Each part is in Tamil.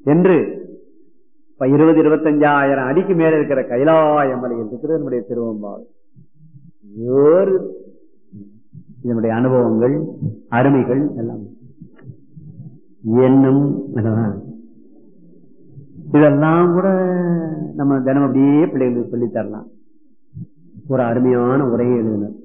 என்று இப்ப இருபது இருபத்தஞ்சாயிரம் அடிக்கு மேல இருக்கிற கைலாய மலையில் இருக்கிறது நம்முடைய திருவம்பாவை வேறு இதனுடைய அனுபவங்கள் அருமைகள் எல்லாம் என்னும் அல்லவா? இதெல்லாம் கூட நம்ம தினம் அப்படியே பிள்ளைகளுக்கு சொல்லித் தரலாம் ஒரு அருமையான உரையை எழுதினர்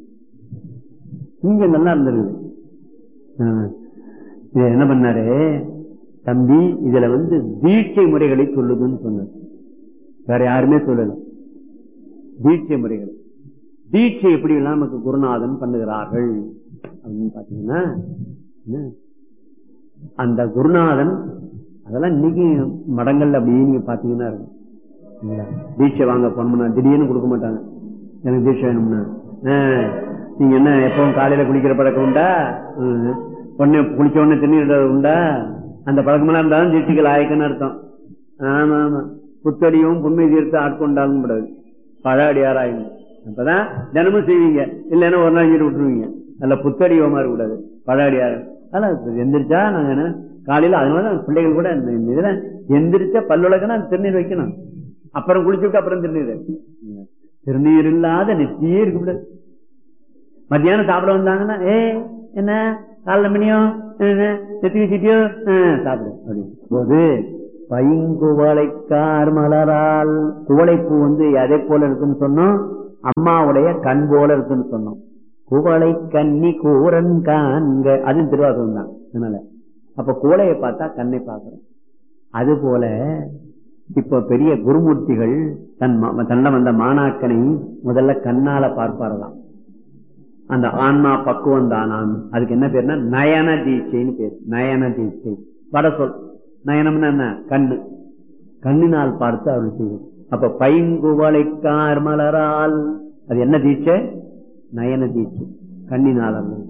இங்க நல்லா இருந்திருக்குது ஆ. இது என்ன பண்ணாரு தம்பி இதுல வந்து தீட்சை முறைகளை சொல்லுதுன்னு சொன்னார் வேற யாருமே சொல்லல தீட்சை முறைகள் தீட்சை எப்படி எல்லாம் நமக்கு குருநாதன் பண்ணுகிறார்கள் அப்படின்னு பாத்தீங்கன்னா என்ன? அந்த குருநாதன் அதெல்லாம் இன்னைக்கு மடங்கள்ல அப்படியே நீங்க பாத்தீங்கன்னா இருக்கும் இல்ல, தீட்சை வாங்க போனோம்னா திடீர்னு கொடுக்க மாட்டாங்க எனக்கு தீட்சை வேணும்னா ஆ, நீங்க என்ன எப்பவும் காலையில குளிக்கிற பழக்கம் உண்டா ம். உடனே குளிச்ச உடனே தண்ணீர் உண்டா அந்த பழக்கமெல்லாம் இருந்தாலும் தீட்சைக்கு லாயக்குன்னு அர்த்தம் ஆமா ஆமா புத்தடியும் புண்மை தீர்த்து ஆட்கொண்டாலும் கூடாது பழ அடியாராயும் அப்பதான் தினமும் செய்வீங்க இல்லைன்னா ஒரு நாள் செஞ்சு விட்டுருவீங்க நல்ல புத்தடிவமா இருக்கக்கூடாது பழ அடியாரம் அதெல்லாம் எந்திரிச்சா நாங்க என்ன காலையில அதனால பிள்ளைகள் கூட இந்த இந்த இதுல எந்திரிச்சா பல்லுலகனா திருநீர் வைக்கணும் அப்புறம் குளிச்சுட்டு அப்புறம் திருநீர் திருநீர் இல்லாத நெத்தியே இருக்கக்கூடாது மத்தியானம் சாப்பிட வந்தாங்கன்னா ஏ என்ன காலைல மணியும் நெத்தி வச்சுட்டியோ சாப்பிடு அப்படின்னு போது பைங்குவளைக்கார் மலரால் குவளைப்பூ வந்து எதை போல இருக்குன்னு சொன்னோம் அம்மாவுடைய கண் போல இருக்குன்னு சொன்னோம் குவளை கன்னி கூரன் காண்க அதுவும் திருவாசகம் தான் அதனால அப்ப குவளையை பார்த்தா கண்ணை பார்க்கிறோம் அது போல இப்ப பெரிய குருமூர்த்திகள் தன் ம- தன்னிடம் வந்த மாணாக்கனை முதல்ல கண்ணால பார்ப்பாரலாம் அந்த ஆன்மா பக்குவம் தானான் அதுக்கு என்ன பேர்னா நயன தீட்சைன்னு பேர் நயன தீட்சை வட சொல் நயனம்னா என்ன கண்ணு கண்ணினால் பார்த்து அருள் செய்வது அப்ப பைங்குவளைக்கார் மலரால் அது என்ன தீட்சை நயன தீட்சை கண்ணினால் அருள்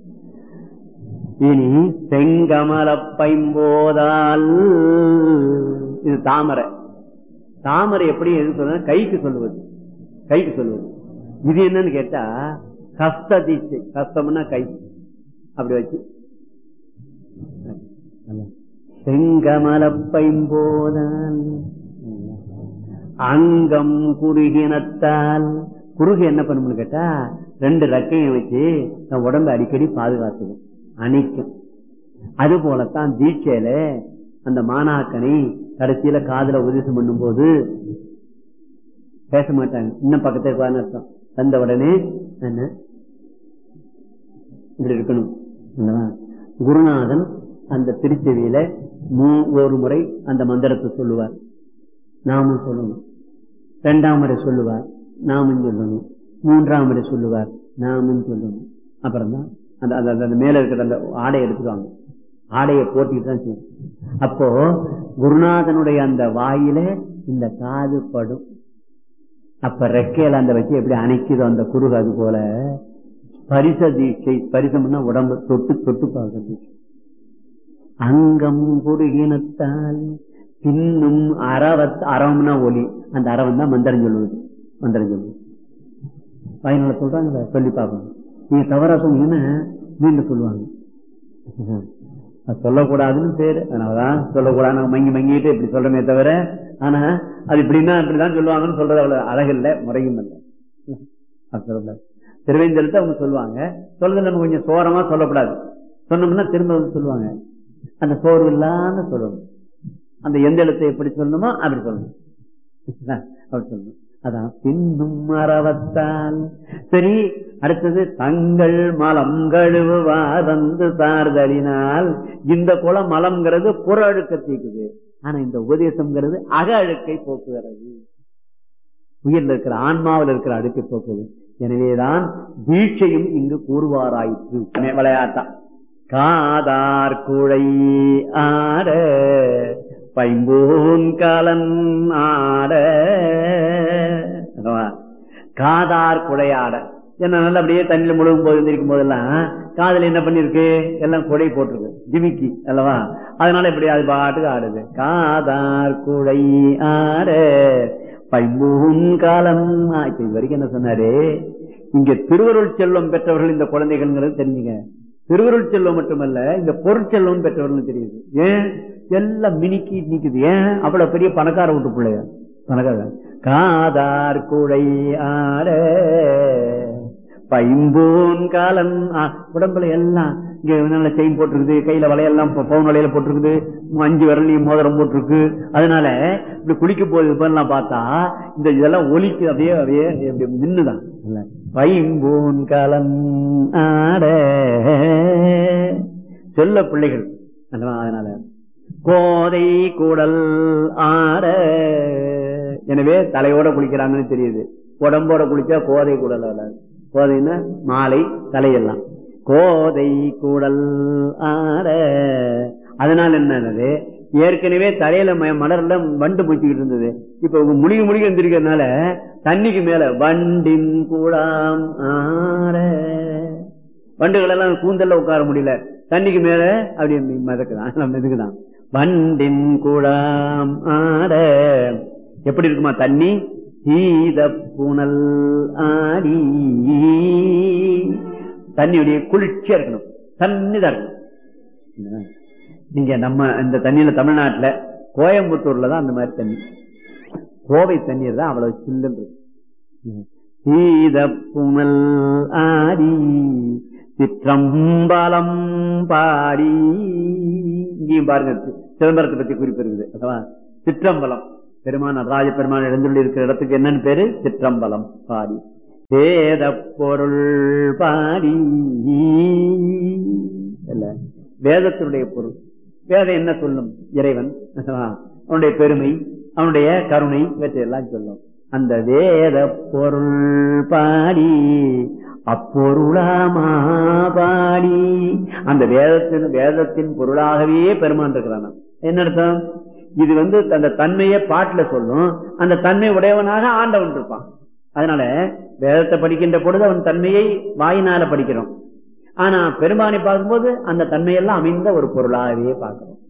இனி செங்கமல பைம்போதால் இது தாமரை தாமரை எப்படி எது சொல்றது கைக்கு சொல்லுவது கைக்கு சொல்லுவது இது என்னன்னு கேட்டா ஹஸ்த தீட்சை ஹஸ்தம்னா கை அப்படி வச்சு செங்கமல பைம்போதால் அங்கம் குறுகினத்தால் குறுகு என்ன பண்ணும்னு கேட்டா ரெண்டு ரெக்கையை வச்சு தன் உடம்பை அடிக்கடி பாதுகாத்துக்கும் அணைக்கும் அது போலத்தான் தீட்சையில அந்த மாணாக்கனை கடைசியில காதுல உபதேசம் பண்ணும்போது பேச மாட்டாங்க இன்னும் பக்கத்துல இருப்பான்னு அர்த்தம் வந்த உடனே என்ன இப்படி இருக்கணும் அல்லவா? குருநாதன் அந்த திருச்செவியில மூ ஒரு முறை அந்த மந்திரத்தை சொல்லுவார் நாமும் சொல்லணும் இரண்டாம் முறை சொல்லுவார் நாமும் சொல்லணும் மூன்றாம் முறை சொல்லுவார் நாமும் சொல்லணும் அப்புறம் தான் அந்த அந்த- அந்த மேல இருக்கிற அந்த ஆடையை எடுத்துருவாங்க ஆடையை போட்டிட்டு தான் செய்யணும் அப்போ குருநாதனுடைய அந்த வாயில இந்த காது படும் அப்ப ரெக்கையில அந்த வச்சு எப்படி அணைக்குதோ அந்த குருகு அது போல பரிச தீட்சை பரிசம்னா உடம்பு தொட்டு தொட்டு பார்க்கறது அங்கம் குறுகினத்தால் பின்னும் அறவத் அறம்னா ஒலி அந்த அறவம் தான் மந்திரம் சொல்லுவது மந்திரம் சொல்லுவது பயனுள்ள சொல்றாங்க சொல்லி பார்க்கணும் நீங்க தவறா சொன்னீங்கன்னா மீண்டும் சொல்லுவாங்க அது சொல்லக்கூடாதுன்னு பேரு அதனாலதான் சொல்லக்கூடாது நாங்க மங்கி மங்கிட்டு இப்படி சொல்றமே தவிர ஆனா அது இப்படின்னா இப்படிதான் சொல்லுவாங்கன்னு சொல்றது அவ்வளவு அழகில்ல முறையும் இல்லை அது சொல்லக்கூடாது திருவேந்தலத்தை அவங்க சொல்லுவாங்க சொல்றது நம்ம கொஞ்சம் சோரமா சொல்லக்கூடாது சொன்னோம்னா திரும்ப வந்து சொல்லுவாங்க அந்த சோர்வு இல்லாம சொல்லணும் அந்த எந்த எழுத்தை எப்படி சொல்லணுமோ அப்படி சொல்லணும் அப்படி சொல்லணும் அதான் பின்னும் மறவத்தால் சரி அடுத்தது தங்கள் மலம் கழுவுவார் வந்து சார்தலினால் இந்த குளம் மலம்ங்கிறது புற அழுக்க தீக்குது ஆனா இந்த உபதேசம்ங்கிறது அக அழுக்கை போக்குகிறது உயிரில் இருக்கிற ஆன்மாவில் இருக்கிற அழுக்கை போக்குது எனவேதான் தீட்சையும் இங்கு கூறுவாராயிற்று விளையாட்டா காதார் குழை ஆட பைம்பூன் கலன் ஆட அல்லவா? காதார் குழையாட என்ன நல்லா அப்படியே தண்ணியில முழுகும் போது இருக்கும் போதெல்லாம் காதுல என்ன பண்ணிருக்கு எல்லாம் குடை போட்டிருக்கு ஜிமிக்கி அல்லவா அதனால இப்படி அது பாட்டுக்கு ஆடுது காதார் குழை ஆட பைம்பூன் காலம் ஆ- இப்ப இது வரைக்கும் என்ன சொன்னாரு இங்க திருவருள் செல்வம் பெற்றவர்கள் இந்த குழந்தைகள்ங்கிறது தெரிஞ்சுங்க திருவருள் செல்வம் மட்டுமல்ல இந்த பொருட்செல்வம் பெற்றவர்கள் தெரியுது ஏன் எல்லாம் மினிக்கி நிக்குது ஏன் அவ்வளவு பெரிய பணக்கார வீட்டு பிள்ளைய பணக்கார காதார் குழை ஆட பைம்பூன் காலன் ஆ, உடம்புல எல்லாம் இங்க நல்ல செயின் போட்டிருக்குது கையில வளையெல்லாம் ப- பவுன் வளையல போட்டிருக்குது அஞ்சு விரலையும் மோதிரம் போட்டிருக்கு அதனால இப்படி குளிக்க போகுது இப்பெல்லாம் பார்த்தா இந்த இதெல்லாம் ஒலிக்கு அப்படியே அப்படியே இப்படி நின்னுதான் இல்ல பைம்பூன் காலன் ஆட செல்ல பிள்ளைகள் அல்லவா? அதனால கோதை கூடல் ஆட எனவே தலையோட குளிக்கிறாங்கன்னு தெரியுது உடம்போட குளிச்சா கோதை கூடல் வராது கோதைன்னா மாலை தலையெல்லாம் கோதை கூடல் ஆட அதனால என்னது ஏற்கனவே தலையில ம- மலர்ல வண்டு பூச்சிக்கிட்டு இருந்தது இப்ப உங்க முழுகி முழுகி வந்திருக்கிறதுனால தண்ணிக்கு மேல வண்டின் கூடாம் ஆட வண்டுகள் எல்லாம் கூந்தல்ல உட்கார முடியல தண்ணிக்கு மேல அப்படி மிதக்குதான் மிதக்குதான் வண்டின் கூடாம் ஆட எப்படி இருக்குமா தண்ணி சீத புனல் ஆடி தண்ணியுடைய குளிர்ச்சியா இருக்கணும் தண்ணிதான் இருக்கணும் நீங்க நம்ம இந்த தண்ணியில தமிழ்நாட்டுல கோயம்புத்தூர்ல தான் அந்த மாதிரி தண்ணி கோவை தண்ணீர் தான் அவ்வளவு சில்லுன்னு இருக்கு சீத புனல் ஆடி சிற்றம்பலம் பாடி இங்கேயும் பாருங்க சிதம்பரத்தை பத்தி குறிப்பு இருக்குது அல்லவா சிற்றம்பலம் பெருமான் நடராஜ பெருமான் எழுந்துள்ள இருக்கிற இடத்துக்கு என்னன்னு பேரு சிற்றம்பலம் பாடி வேத பொருள் பாடி இல்ல வேதத்தினுடைய பொருள் வேதம் என்ன சொல்லும் இறைவன் அல்லவா? அவனுடைய பெருமை அவனுடைய கருணை இவற்றையெல்லாம் சொல்லும் அந்த வேத பொருள் பாடி அப்பொருளாமா பாடி அந்த வேதத்தின் வேதத்தின் பொருளாகவே பெருமான் இருக்கிறான் என்ன அர்த்தம் இது வந்து அந்த தன்மையை பாட்டுல சொல்லும் அந்த தன்மை உடையவனாக ஆண்டவன் இருப்பான் அதனால வேதத்தை படிக்கின்ற பொழுது அவன் தன்மையை வாயினால படிக்கிறோம் ஆனா பெருமானை பார்க்கும்போது அந்த தன்மையெல்லாம் அமைந்த ஒரு பொருளாகவே பார்க்கிறோம்